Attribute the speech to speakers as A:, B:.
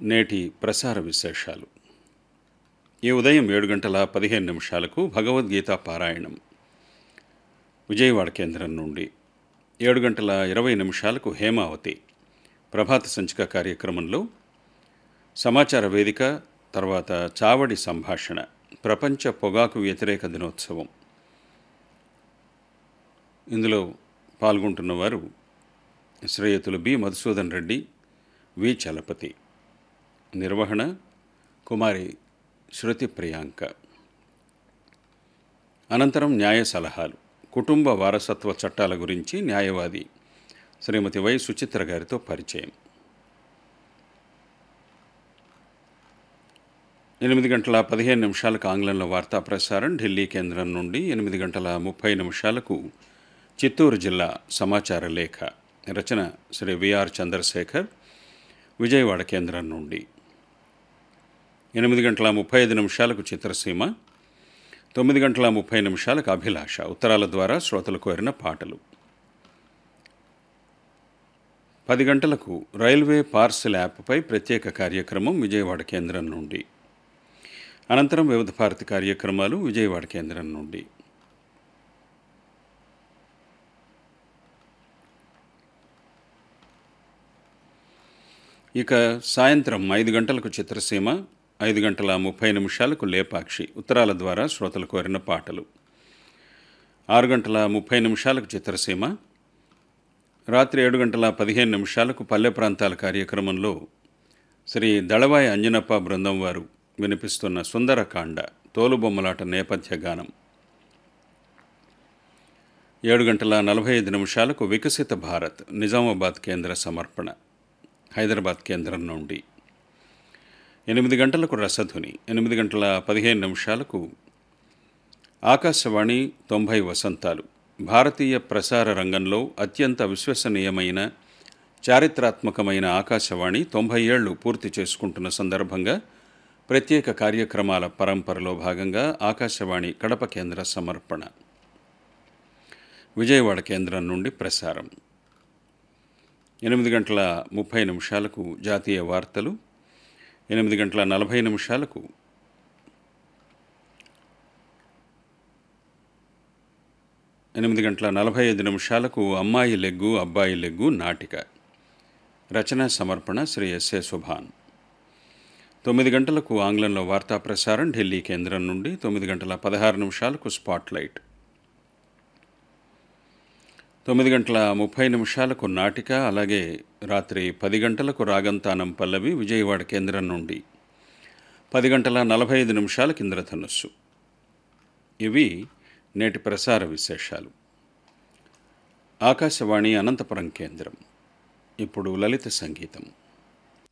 A: నేటి ప్రసార విశేషాలు ఈ ఉదయం ఏడు గంటల పదిహేను నిమిషాలకు భగవద్గీత పారాయణం విజయవాడ కేంద్రం నుండి ఏడు గంటల ఇరవై నిమిషాలకు హేమావతి ప్రభాత సంచిక కార్యక్రమంలో సమాచార వేదిక తర్వాత చావడి సంభాషణ ప్రపంచ పొగాకు వ్యతిరేక దినోత్సవం ఇందులో పాల్గొంటున్నవారు శ్రేయతులు బి మధుసూదన్ రెడ్డి వి చలపతి నిర్వహణ కుమారి శృతి ప్రియాంక అనంతరం న్యాయ సలహాలు కుటుంబ వారసత్వ చట్టాల గురించి న్యాయవాది శ్రీమతి వై సుచిత్ర గారితో పరిచయం ఎనిమిది గంటల పదిహేను నిమిషాలకు ఆంగ్లంలో వార్తా ప్రసారం ఢిల్లీ కేంద్రం నుండి ఎనిమిది గంటల ముప్పై నిమిషాలకు చిత్తూరు జిల్లా సమాచార లేఖ రచన శ్రీ విఆర్ చంద్రశేఖర్ విజయవాడ కేంద్రం నుండి ఎనిమిది గంటల ముప్పై ఐదు నిమిషాలకు చిత్రసీమ తొమ్మిది గంటల ముప్పై నిమిషాలకు అభిలాష ఉత్తరాల ద్వారా శ్రోతలు కోరిన పాటలు పది గంటలకు రైల్వే పార్సల్ యాప్పై ప్రత్యేక కార్యక్రమం విజయవాడ కేంద్రం నుండి అనంతరం వివిధ భారతి కార్యక్రమాలు విజయవాడ కేంద్రం నుండి ఇక సాయంత్రం ఐదు గంటలకు చిత్రసీమ ఐదు గంటల ముప్పై నిమిషాలకు లేపాక్షి ఉత్తరాల ద్వారా శ్రోతలు కోరిన పాటలు ఆరు గంటల ముప్పై నిమిషాలకు చిత్రసీమ రాత్రి ఏడు గంటల పదిహేను నిమిషాలకు పల్లె ప్రాంతాల కార్యక్రమంలో శ్రీ దళవాయి అంజనప్ప బృందం వారు వినిపిస్తున్న సుందరకాండ తోలుబొమ్మలాట నేపథ్య గానం ఏడు గంటల నలభై ఐదు నిమిషాలకు వికసిత భారత్ నిజామాబాద్ కేంద్ర సమర్పణ హైదరాబాద్ కేంద్రం నుండి ఎనిమిది గంటలకు రసధ్వని ఎనిమిది గంటల పదిహేను నిమిషాలకు ఆకాశవాణి తొంభై వసంతాలు భారతీయ ప్రసార రంగంలో అత్యంత విశ్వసనీయమైన చారిత్రాత్మకమైన ఆకాశవాణి తొంభై ఏళ్లు పూర్తి చేసుకుంటున్న సందర్భంగా ప్రత్యేక కార్యక్రమాల పరంపరలో భాగంగా ఆకాశవాణి కడప కేంద్ర సమర్పణ విజయవాడ కేంద్రం నుండి ప్రసారం ఎనిమిది గంటల ముప్పై నిమిషాలకు జాతీయ వార్తలు ఎనిమిది గంటల నలభై నిమిషాలకు ఎనిమిది గంటల నలభై ఐదు నిమిషాలకు అమ్మాయి లెగ్గు అబ్బాయి లెగ్గు నాటిక రచన సమర్పణ శ్రీ ఎస్ఏ సుభాన్ తొమ్మిది గంటలకు ఆంగ్లంలో వార్తా ప్రసారం ఢిల్లీ కేంద్రం నుండి తొమ్మిది గంటల పదహారు నిమిషాలకు స్పాట్లైట్ తొమ్మిది గంటల ముప్పై నిమిషాలకు నాటిక అలాగే రాత్రి పది గంటలకు రాగంతానం పల్లవి విజయవాడ కేంద్రం నుండి పది గంటల నలభై ఐదు నిమిషాలకు ఇంద్రధనుస్సు ఇవి నేటి ప్రసార విశేషాలు ఆకాశవాణి అనంతపురం కేంద్రం ఇప్పుడు లలిత సంగీతం